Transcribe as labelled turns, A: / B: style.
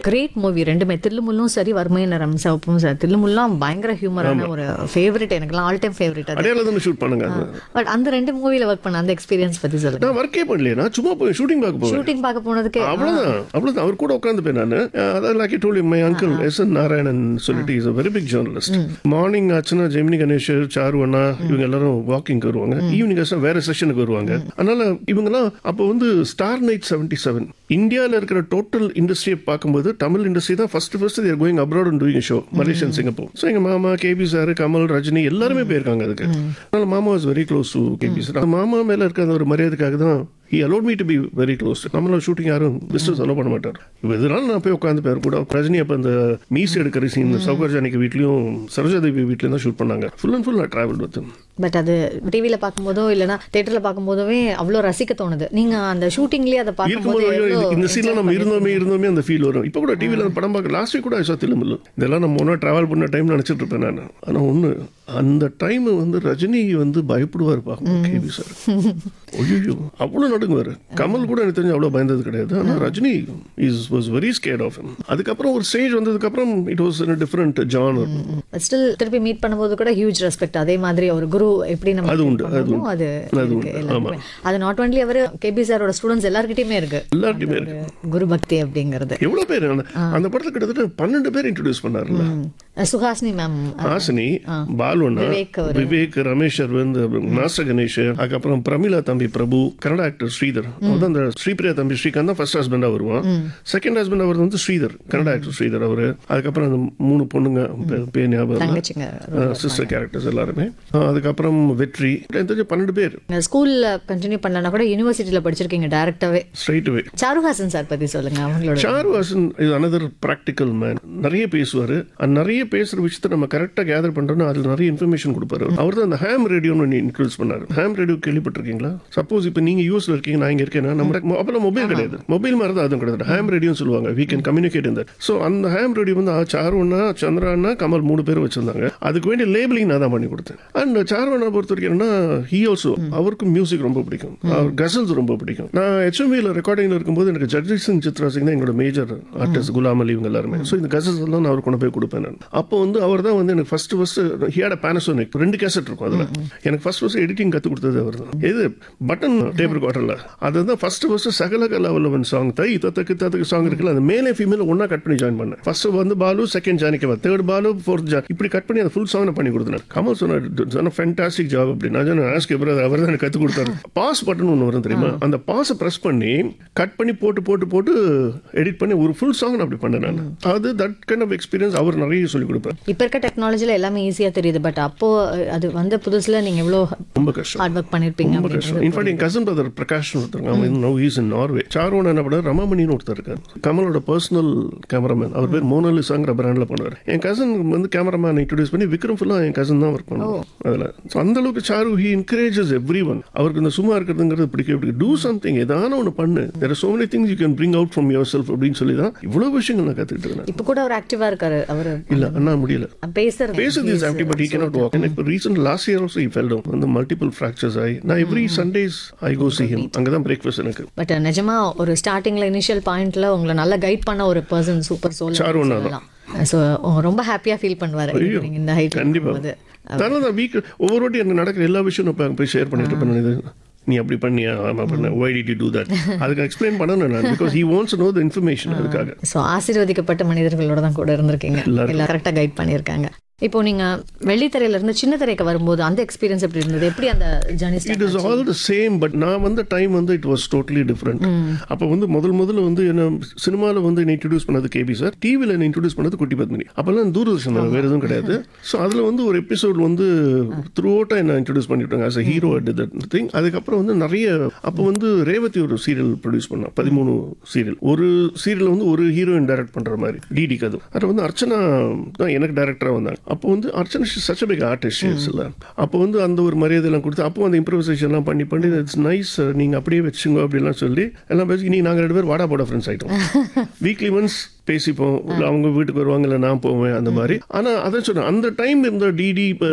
A: Great movie ரெண்டுமே தில்லுமுல்லும் சரி வறுமை நிறம் சிவப்பும் சரி தில்லுமுல்லாம் பயங்கர ஹியூமரான ஒரு ஃபேவரட் எனக்குலாம் ஆல் டைம் ஃபேவரட் அது
B: அடையாளம் தானே ஷூட் பண்ணுங்க அது.
A: பட் அந்த ரெண்டு மூவில ஒர்க் பண்ண அந்த எக்ஸ்பீரியன்ஸ் பத்தி சொல்லுங்க
B: நான் ஒர்க்கே பண்ணலையே நான் சும்மா போய் ஷூட்டிங் பார்க்க போவேன்
A: ஷூட்டிங் பார்க்க போனதுக்கு
B: அவ்வளவுதான் அவ்வளவுதான் அவர் கூட உட்காந்து போய் நான் அதான் லாக்கி டோலி my uncle S N Narayanan சொல்லிட்டு is a very big journalist morning ஆச்சுன்னா ஜெமினி கணேஷர் சாரு அண்ணா இவங்க எல்லாரும் வாக்கிங் வருவாங்க ஈவினிங் ஆச்சுன்னா வேற செஷனுக்கு வருவாங்க அதனால இவங்கெல்லாம் அப்போ வந்து ஸ்டார் நைட் செவன்டி செவன் இந்தியாவில் இருக்கிற டோட்டல் இண்டஸ்ட்ரியை பார்க்கும்போது தமிழ் இண்டஸ்ட்ரி தான் first first there going abroad and doing show Malaysian Singapore so எங்க மாமா கேபி சார் கமல் ரஜினி எல்லாருமே போயிருக்காங்க அதுக்கு அதனால மாமா was very close to KB sir மாமா மேல இருக்க அந்த ஒரு மரியாதைக்காக தான் he allot me to be very close நம்மள ஷூட்டிங் யாரும் பிஸ்னஸ் அலோ பண்ண மாட்டார் இப்போ இதனால நான் போய் உட்காந்து பேர் கூட ரஜினி அப்போ அந்த மீஸ் எடுக்கிற சீன் சௌகர் ஜானிக்கு வீட்லயும் சரோஜாதேவி வீட்லயும் தான் ஷூட் பண்ணாங்க ஃபுல் அண்ட் ஃபுல் நான் டிராவல் வித்
A: பட் அது டிவில பார்க்கும்போதோ இல்லனா தியேட்டர்ல பார்க்கும்போதோவே அவ்வளோ ரசிக்க தோணுது நீங்க அந்த ஷூட்டிங்லயே அதை
B: இருக்கும்போது
A: பார்க்கும்போது
B: ஐயோ,
A: எவ்வளோ
B: இது- இந்த சீன்ல நம்ம இருந்தோமே இருந்தோமே அந்த ஃபீல் வரும் இப்போ கூட டிவியில் அந்த படம் பார்க்க லாஸ்ட் வீக் கூட ஐசா திலுமில்ல இதெல்லாம் நம்ம ஒன்றா டிராவல் பண்ண டைம் நினச்சிட்டு இருப்பேன் நான் ஆனால் ஒன்று அந்த டைம் வந்து ரஜினி வந்து பயப்படுவார் பார்க்கணும் கேவி சார் ஐயோ அவ்வளோ நடுங்குவார் கமல் கூட எனக்கு தெரிஞ்சு அவ்வளோ பயந்தது கிடையாது ஆனால் Rajini is was very scared of him அதுக்கப்புறம் ஒரு ஸ்டேஜ் வந்ததுக்கப்புறம் it was different John
A: still திருப்பி மீட் பண்ணும்போது கூட ஹியூஜ் ரெஸ்பெக்ட் அதே மாதிரி ஒரு குரு எப்படி நம்ம
B: அது
A: treat
B: உண்டு, அது
A: பண்றோமோ அது இருக்கு எல்லாருக்குமே. அது நாட் ஒன்லி அவர் கேபி சாரோட ஸ்டூடெண்ட்ஸ் எல்லார்கிட்டயுமே இருக்கு
B: எல்லார்ட்டையுமே இருக்கு
A: ஒரு குரு பக்தி அப்படிங்கிறது
B: எவ்வளோ பேர் அந்த- அந்த படத்தில் கிட்டத்தட்ட பன்னெண்டு பேர் இன்ட்ரடியூஸ் பண்ணாருல்ல
A: ம். சுஹாசினி மேம்
B: ஹாசினி பாலுண்ணா
A: விவேக் அவரு.
B: விவேக் ரமேஷ் அரவிந்த் மாஸ்டர் கணேஷ் அதுக்கப்புறம் பிரமிளா தம்பி பிரபு கன்னட ஆக்டர் ஸ்ரீதர் அவர் தான் அந்த ஸ்ரீபிரியா தம்பி ஸ்ரீகாந்த் தான் ஃபர்ஸ்ட் ஹஸ்பண்டா வருவான் செகண்ட் ஹஸ்பண்ட் அவர் வந்து ஸ்ரீதர் கன்னட ஆக்டர் ஸ்ரீதர் அவரு அதுக்கப்புறம் அந்த மூணு பொண்ணுங்க பே- பேர் ஞாபகம்
A: தங்கச்சிங்க
B: சிஸ்டர் கேரக்டர்ஸ் எல்லாருமே அஹ் அதுக்கப்புறம் வெற்றி எனக்கு தெரிஞ்ச பன்னெண்டு பேர்
A: ஸ்கூல்ல கண்டினியூ பண்ணலன்னா கூட யூனிவர்சிட்டியில படிச்சிருக்கீங்க டைரக்டாவே
B: ஸ்ட்ரைட் வே
A: சாருஹாசன் சார் பத்தி சொல்லுங்க அவங்களோட
B: சாருவாசன் இது அனதர் ப்ராக்டிக்கல் மேன் நிறைய பேசுவார் நிறைய பேசுகிற விஷயத்தை நம்ம கரெக்டாக கேதர் பண்ணுறோம்னா அதில் நிறைய இன்ஃபர்மேஷன் கொடுப்பாரு அவர் தான் அந்த ஹேம் ரேடியோன்னு இன்ட்ரடியூஸ் பண்ணார் ஹேம் ரேடியோ கேள்விப்பட்டிருக்கீங்களா சப்போஸ் இப்போ நீங்கள் யூஸில் இருக்கீங்க நான் இங்கே இருக்கேன்னா நம்ம அப்போல்லாம் மொபைல் கிடையாது மொபைல் மாதிரி தான் அதுவும் கிடையாது ஹேம் ரேடியோன்னு சொல்லுவாங்க வீ கேன் கம்யூனிகேட் இந்த ஸோ அந்த ஹேம் ரேடியோ வந்து ஆ, சாருண்ணா சந்திராண்ணா கமல் மூணு பேர் வச்சிருந்தாங்க அதுக்கு வேண்டிய லேபிளிங் நான் தான் பண்ணி கொடுத்தேன் அண்ட் சாருண்ணா பொறுத்த வரைக்கும் என்னன்னா ஹி ஆல்சோ அவருக்கும் மியூசிக் ரொம்ப பிடிக்கும் அவர் கசல்ஸ் ரொம்ப பிடிக்கும் நான் ஹெச்எம்வியில் ரெக்கார்டிங்கில் இருக்கும்போது எனக்கு ஜட்ஜி சிங் சித்ரா சிங் தான் எங்களோட மேஜர் ஆர்டிஸ்ட் குலாம் அலி இவங்க எல்லாருமே ஸோ இந்த கசல்ஸ் எல்லாம் நான் அவர் கொண்டு போய் கொடுப்பேன் நான் அப்போ வந்து அவர் தான் வந்து எனக்கு ஃபர்ஸ்ட் ஃபர்ஸ்ட் ஹியாட பேனசோனிக் ரெண்டு கேசட் இருக்கும் அதில் எனக்கு ஃபர்ஸ்ட் ஃபர்ஸ்ட் எடிட்டிங் கற்றுக் கொடுத்தது அவர் தான் இது பட்டன் டேப் ரெக்கார்டரில் அதுதான் first first Sakalakala Vallavan song தை தத்தக்கு தத்தக்கு சாங் இருக்குல்ல அந்த மேலே ஃபீமேல் ஒன்றா கட் பண்ணி ஜாயின் பண்ணேன் ஃபர்ஸ்ட் வந்து பாலு செகண்ட் ஜானிக்கவா தேர்ட் பாலு ஃபோர்த் ஜான் இப்படி கட் பண்ணி அந்த ஃபுல் சாங் பண்ணி கொடுத்தேன் கமல் சொன்னார் சொன்ன ஃபேண்டாஸ்டிக் ஜாப் அப்படி நான் சொன்னேன் ஆஸ்க் பிரதர் அவர் தான் எனக்கு கற்றுக் கொடுத்தாரு பாஸ் பட்டன் ஒன்று வரும் தெரியுமா அந்த பாஸை ப்ரெஸ் பண்ணி கட் பண்ணி போட்டு போட்டு போட்டு எடிட் பண்ணி ஒரு ஃபுல் சாங் அப்படி பண்ணேன் நான் அது தட் கைண்ட் ஆஃப் எக்ஸ்பீரியன்ஸ் அவர் நிறைய சொல்லிக் கொடுப்பார்
A: இப்ப இருக்க டெக்னாலஜில எல்லாமே ஈஸியா தெரியுது பட் அப்போ அஹ், அது வந்த புதுசுல நீங்க எவ்வளவு
B: ரொம்ப கஷ்டம்
A: ஹார்ட் ஒர்க் பண்ணிருப்பீங்க
B: ரொம்ப கஷ்டம் இன்ஃபேக்ட் என் கசன் பிரதர் பிரகாஷ் ஒருத்தருங்க அவன் நோ ஈஸ் இன் நார்வே சார்வன் என்ன பண்ணார் ரமாமணின்னு ஒருத்தர் இருக்கார் கமலோட பர்சனல் கேமராமேன் அவர் பேர் மோனலிசாங்கிற பிராண்டில் பண்ணுவார் என் கசன் வந்து கேமராமேன் இன்ட்ரடியூஸ் பண்ணி விக்ரம் ஃபுல்லாக என் கசன் தான் ஒர்க் பண்ணுவோம் அதில் ஸோ அந்த அளவுக்கு Charu he encourages everyone அவருக்கு இந்த சும்மா இருக்கிறதுங்கிறது பிடிக்கவே பிடிக்கும் டூ சம்திங் ஏதான ஒன்று பண்ணு there so many things you can bring out from yourself அப்படின்னு சொல்லி தான் இவ்வளோ விஷயங்கள் நான் கற்றுக்கிட்டு இருக்கேன்
A: இப்ப கூட அவர் ஆக்டிவா இருக்காரு அவரு
B: இல்லை அண்ணா முடியல
A: பேசுறது
B: பேசுறது is active but he cannot walk எனக்கு இப்போ recent last year also he fell down வந்து மல்டிபிள் ஃப்ராக்சர்ஸ் ஆகி நான் every Sundays I go see him அங்கே தான் பிரேக்ஃபாஸ்ட் எனக்கு
A: பட் நிஜமா ஒரு ஸ்டார்டிங்ல இனிஷியல் பாயிண்ட்ல உங்களை நல்லா கைட் பண்ண ஒரு பர்சன் சூப்பர் சோல்
B: சாரு அண்ணா
A: சொல்லலாம் ஸோ ரொம்ப ஹாப்பியா ஃபீல் பண்ணுவாரு நீங்க இந்த ஹைட்
B: கண்டிப்பா
A: போது
B: அதனால தான் வீக் ஒவ்வொரு வாட்டி எனக்கு நடக்கிற எல்லா விஷயம் நான் போய் ஷேர் பண்ணிட்டு இருப்பேன் இது நீ அப்படி பண்ணியா ஆமா பண்ண why did you do that அதுக்கு எக்ஸ்பிளைன் பண்ணணும் நான் because he wants know the information அதுக்காக
A: ஸோ ஆசீர்வதிக்கப்பட்ட மனிதர்களோட தான் கூட இருந்திருக்கீங்க
B: எல்லாரும்.
A: எல்லாம் கரெக்டாக கைட் பண்ணியிருக்காங்க இப்போ நீங்க வெள்ளித்திரையில இருந்து சின்ன திரைக்கு வரும்போது அந்த எக்ஸ்பீரியன்ஸ் எப்படி இருந்தது எப்படி அந்த journey
B: it is all the same but நான் வந்த டைம் வந்து இட் வாஸ் டோட்டலி டிஃப்ரெண்ட் அப்போ வந்து முதல் முதல்ல வந்து என்ன சினிமாவில் வந்து என்ன இன்ட்ரடியூஸ் பண்ணது கேபி சார் டிவியில் என்ன இன்ட்ரடியூஸ் பண்ணது குட்டி பத்மினி அப்போல்லாம் தூரதர்ஷன் தான் வேறு எதுவும் கிடையாது ஸோ அதில் வந்து ஒரு எபிசோட் வந்து த்ரூ அவுட்டாக என்ன இன்ட்ரடியூஸ் பண்ணிவிட்டாங்க as a hero at that thing அதுக்கப்புறம் வந்து நிறைய அப்போ வந்து ரேவதி ஒரு சீரியல் ப்ரொடியூஸ் பண்ணோம் பதிமூணு சீரியல் ஒரு சீரியல் வந்து ஒரு ஹீரோயின் டைரக்ட் பண்ணுற மாதிரி டிடி கது அதில் வந்து அர்ச்சனா தான் எனக்கு டைரக்டராக வந்தாங்க அப்போ வந்து அர்ச்சனா சச் பிக் ஆர்டிஸ்ட் இல்லை அப்போ வந்து அந்த ஒரு மரியாதையெல்லாம் கொடுத்து அப்போ அந்த இம்ப்ரவைசேஷன்லாம் பண்ணி பண்ணி இட்ஸ் நைஸ் நீங்கள் அப்படியே வச்சுங்க அப்படிலாம் சொல்லி எல்லாம் பேசி நீ நாங்கள் ரெண்டு பேர் வாடா போட ஃப்ரெண்ட்ஸ் ஆகிட்டோம் வீக்லி ஒன்ஸ் பேசிப்போம் இல்லை அவங்க வீட்டுக்கு வருவாங்க இல்லை நான் போவேன் அந்த மாதிரி ஆனால் அதான் சொன்னேன் அந்த டைம் இருந்த டிடி இப்போ